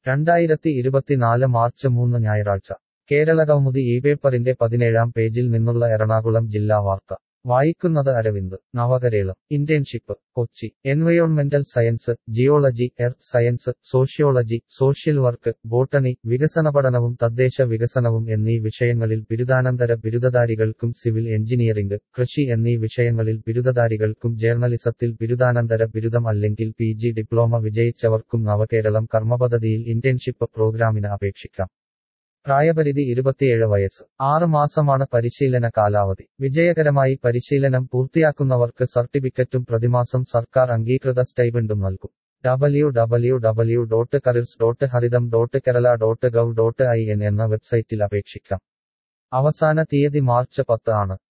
രണ്ടായിരത്തി ഇരുപത്തിനാല് മാർച്ച് മൂന്ന് ഞായറാഴ്ച കേരള കൗമുദി ഈ പേപ്പറിന്റെ പതിനേഴാം പേജിൽ നിന്നുള്ള എറണാകുളം ജില്ലാ വാർത്ത വായിക്കുന്നത് അരവിന്ദ് നവകരേളം ഇന്റേൺഷിപ്പ് കൊച്ചി എൻവയോൺമെന്റൽ science geology earth science sociology social work botany വികസന പഠനവും തദ്ദേശ വികസനവും എന്നീ വിഷയങ്ങളിൽ ബിരുദാനന്തര ബിരുദധാരികൾക്കും സിവിൽ എഞ്ചിനീയറിംഗ് കൃഷി എന്നീ വിഷയങ്ങളിൽ ബിരുദധാരികൾക്കും ജേർണലിസത്തിൽ ബിരുദാനന്തര ബിരുദം അല്ലെങ്കിൽ പി ജി ഡിപ്ലോമ വിജയിച്ചവർക്കും നവകേരളം കർമ്മപദ്ധതിയിൽ ഇന്റേൺഷിപ്പ് പ്രോഗ്രാമിന് അപേക്ഷിക്കാം പ്രായപരിധി ഇരുപത്തിയേഴ് വയസ്സ് ആറ് മാസമാണ് പരിശീലന കാലാവധി വിജയകരമായി പരിശീലനം പൂർത്തിയാക്കുന്നവർക്ക് സർട്ടിഫിക്കറ്റും പ്രതിമാസം സർക്കാർ അംഗീകൃത സ്റ്റൈബൻഡും നൽകും W W W dot careers dot Haritham dot Kerala dot gov dot I N എന്ന വെബ്സൈറ്റിൽ അപേക്ഷിക്കാം അവസാന തീയതി മാർച്ച് പത്ത് ആണ്